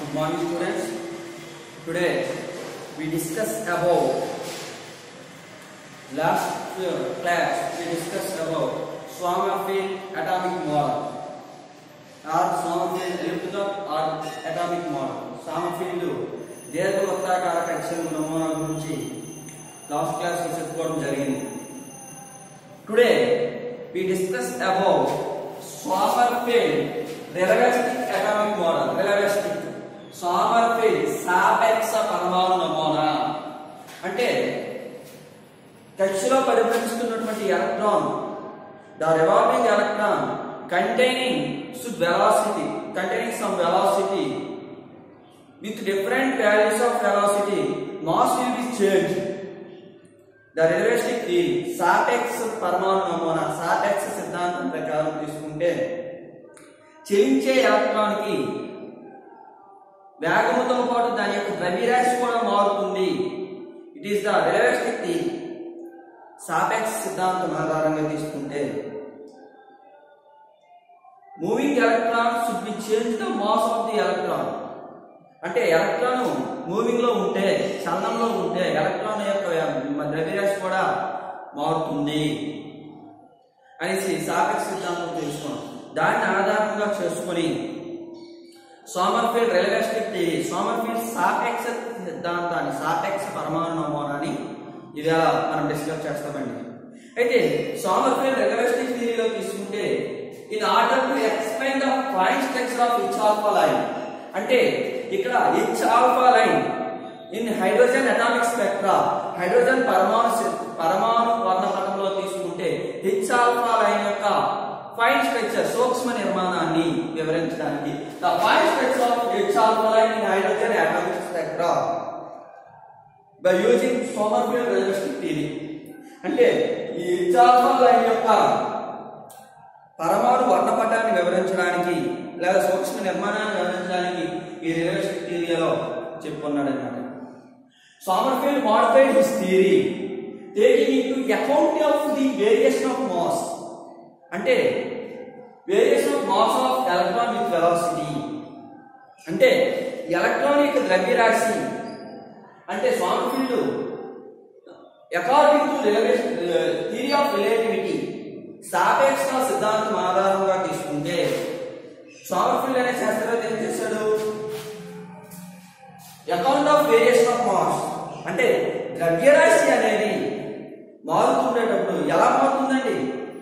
Good morning students. Today we discuss about last uh, class we discussed about Sommerfeld atomic model or Sommerfeld elliptical or atomic model. Sommerfeld దీర్ఘవృత్తాకార కక్షల నమూనాల గురించి last class లో చెప్పుకోవడం జరిగింది today we discuss about Sommerfeld relativistic atomic model relativistic Sommerfeld సాపేక్ష పరమాణు నమూనా అంటే కక్షలో పరిభ్రమిస్తున్నటువంటి electron the revolving electron containing such velocity containing some velocity with different values of velocity mass will be change the relativistic theory సాపెక్స్ పరమాణు నమూనా సాపెక్స్ సిద్ధాంతం ప్రకారం తీసుకుంటే చెలించే ఎలక్ట్రాన్ కి వేగముతో పాటు దాని యొక్క ద్రవ్యరాశి కూడా మారుతుంది it is the relativistic theory సాపెక్స్ సిద్ధాంతం ఆధారంగా తీసుకుంటే moving electron should be change the mass of the electron అంటే ఎలక్ట్రాన్ మూవింగ్ లో ఉంటే చలనంలో ఉంటే ఎలక్ట్రాన్ యొక్క ద్రవ్యరాశి కూడా మారుతుంది అనేసి సాపెక్స్ సిద్ధాంతం తెలుసుకున్నాం దాన్ని ఆధారంగా చేసుకొని సోమర్ఫీల్డ్ రిలవెస్టిక్ థియరీ సోమర్ఫీల్డ్ సాపెక్స్ సిద్ధాంతాన్ని సాపెక్స్ పరమాణు నమూనాని ఇదా మనం డిస్కస్ చేస్తామండి అయితే సోమర్ఫీల్డ్ రిలవెస్టిక్ థియరీలో తీసుకుంటే in order to explain the fine structure of H alpha line అంటే ఇక్కడ H alpha line in hydrogen atomic spectra hydrogen పరమాణు సి- పరమాణు వర్ణపటంలో తీసుకుంటే హెచ్ ఆల్ఫా లైన్ యొక్క ఫైన్ స్ట్రక్చర్ సూక్ష్మ నిర్మాణాన్ని వివరించడానికి the fine structure of H alpha line in hydrogen atomic spectra by using Sommerfeld relativistic theory అంటే ఈ హెచ్ ఆల్ఫా లైన్ యొక్క పరమాణు వర్ణపటాన్ని వివరించడానికి లేదా సూక్ష్మ నిర్మాణాన్ని వివరించడానికి ఈ రిలేటివిస్టిక్ థియరీలో చెప్పుకున్నాడు అనమాట Sommerfeld modified his theory taking into account of the variation of mass అంటే variation of mass of electron with velocity అంటే ఎలక్ట్రాన్ యొక్క ద్రవ్యరాశి అంటే Sommerfeld according to theory of relativity సాపేక్ష సిద్ధాంతం ఆధారంగా తీసుకుంటే సోమర్ఫీల్డ్ అనే శాస్త్రవేత్త ఏం చేశాడు account of variation of mass అంటే ద్రవ్యరాశి అనేది మారుతుండేటప్పుడు ఎలా మారుతుందండి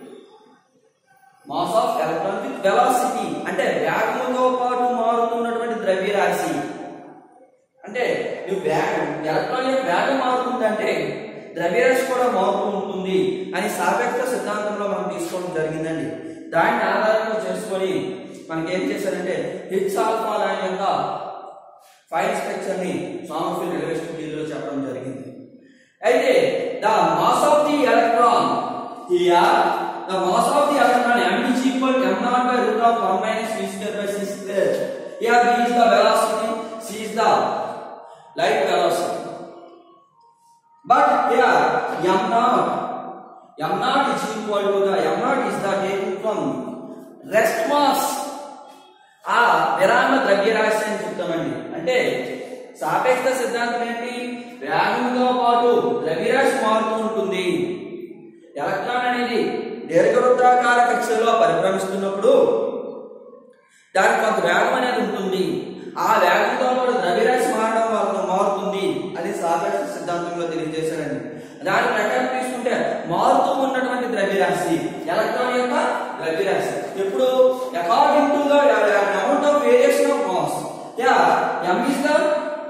mass of electron with velocity అంటే వేగముతో పాటు మారుతున్నటువంటి ద్రవ్యరాశి అంటే నువ్వు వేగం ఎలక్ట్రాన్ యొక్క వేగం మారుతుందంటే ద్రవ్యరాశి కూడా మారుతూ ఉంటుంది అని సాపేక్ష సిద్ధాంతంలో మనం తీసుకోవడం జరిగిందండి దాన్ని ఆధారంగా చేసుకొని మనకి ఏం చేశారంటే హెచ్ ఆల్ఫా లైన్ యొక్క ఫైల్ స్ట్రక్చర్ ని సోమర్ఫీల్డ్ రిలేషన్ థియరీలో చెప్పడం జరిగింది అయితే the mass of the electron here the mass of the electron m is equal m naught by root of 1 minus v square by c square here v is the velocity c is the light velocity but here m naught m naught is equal to the m naught is the taken from rest mass ఆ విరామ ద్రవ్యరాశి అని చెప్తామండి అంటే సాపేక్ష సిద్ధాంతం ఏంటి వేగంతో పాటు ద్రవ్యరాశి మారుతూ ఉంటుంది ఎలక్ట్రాన్ అనేది దీర్ఘవృత్తాకార కక్షలో పరిభ్రమిస్తున్నప్పుడు దానికి కొంత వేగం అనేది ఉంటుంది ఆ వేగంతో పాటు ద్రవ్యరాశి మారడం వల్ల మారుతుంది అది సాపేక్ష సిద్ధాంతంలో తెలియజేశారండి దాని ప్రకారం తీసుకుంటే మారుతూ ఉన్నటువంటి ద్రవ్యరాశి ఎలక్ట్రాన్ యొక్క ద్రవ్యరాశి ఎప్పుడు according to the amount of variation of mass yeah M is the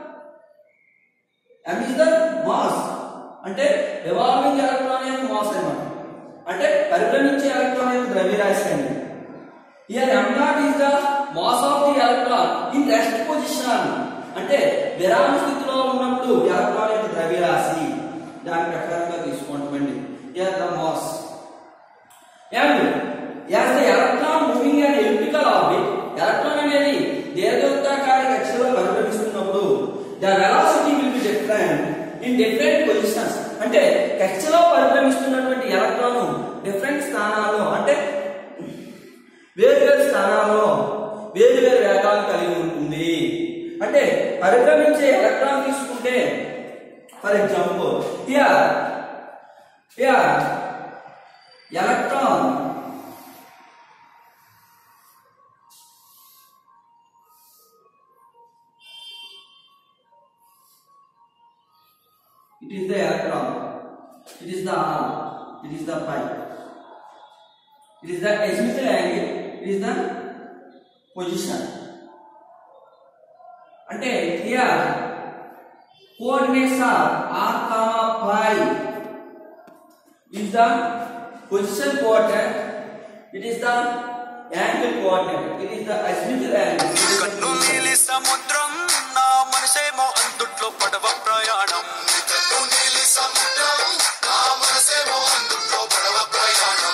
M is the mass అంటే రివాల్వింగ్ ఎలక్ట్రాన్ యొక్క మాస్ అన్నమాట అంటే పరిభ్రమించే ఎలక్ట్రాన్ యొక్క ద్రవ్యరాశి అండి here m not is the mass of the electron in rest position అంటే విరామ స్థితిలో ఉన్నప్పుడు ఎలక్ట్రాన్ యొక్క ద్రవ్యరాశి దాని ప్రకారంగా తీసుకుంటామండి here the mass and as the electron moving and elliptical orbit electron అనేది దీర్ఘవృత్తాకార కక్షలో పరిభ్రమిస్తున్నప్పుడు the velocity will be different in different positions అంటే కక్షలో పరిభ్రమిస్తున్నటువంటి ఎలక్ట్రాన్ డిఫరెంట్ స్థానాల్లో అంటే వేరు వేరు స్థానాల్లో వేరు వేరు వేగాలు కలిగి ఉంటుంది అంటే పరిభ్రమించే ఎలక్ట్రాన్ తీసుకుంటే for example here here electron It is the electron. It is the arm. It is the pipe. It is the azimuthal angle. It is the position. అంటే here coordinates are r comma pi is the position coordinate. It is the angle coordinate. It is the azimuthal angle. It is the కన్ను position. నీలి సముద్రం నా మనసేమో అందుట్లో పడవ ప్రయాణం కన్ను నీలి సముద్రం నా మనసేమో అందుట్లో పడవ ప్రయాణం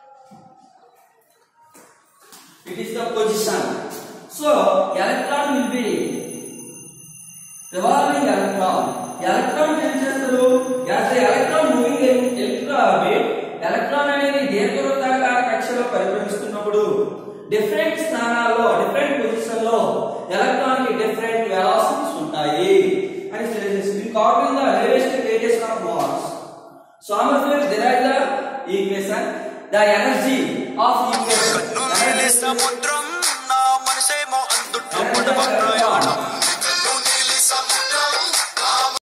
It is the position. So electron will be revolving electron. Electron ఏం చేస్తారు as the electron moving in electron orbit electron అనేది దీర్ఘవృత్తాకార కక్షలో పరిభ్రమిస్తున్నప్పుడు డిఫరెంట్ స్థానాల్లో డిఫరెంట్ పొజిషన్ లో ఎలక్ట్రాన్ కి డిఫరెంట్ వెలాసిటీస్ ఉంటాయి అని తెలియజేస్తుంది copying the realistic radiation of mass Sommerfeld derived the equation the energy of కన్ను నీలి equation సముద్రం నా మనసేమో అందుట్లో పడవ ప్రయాణం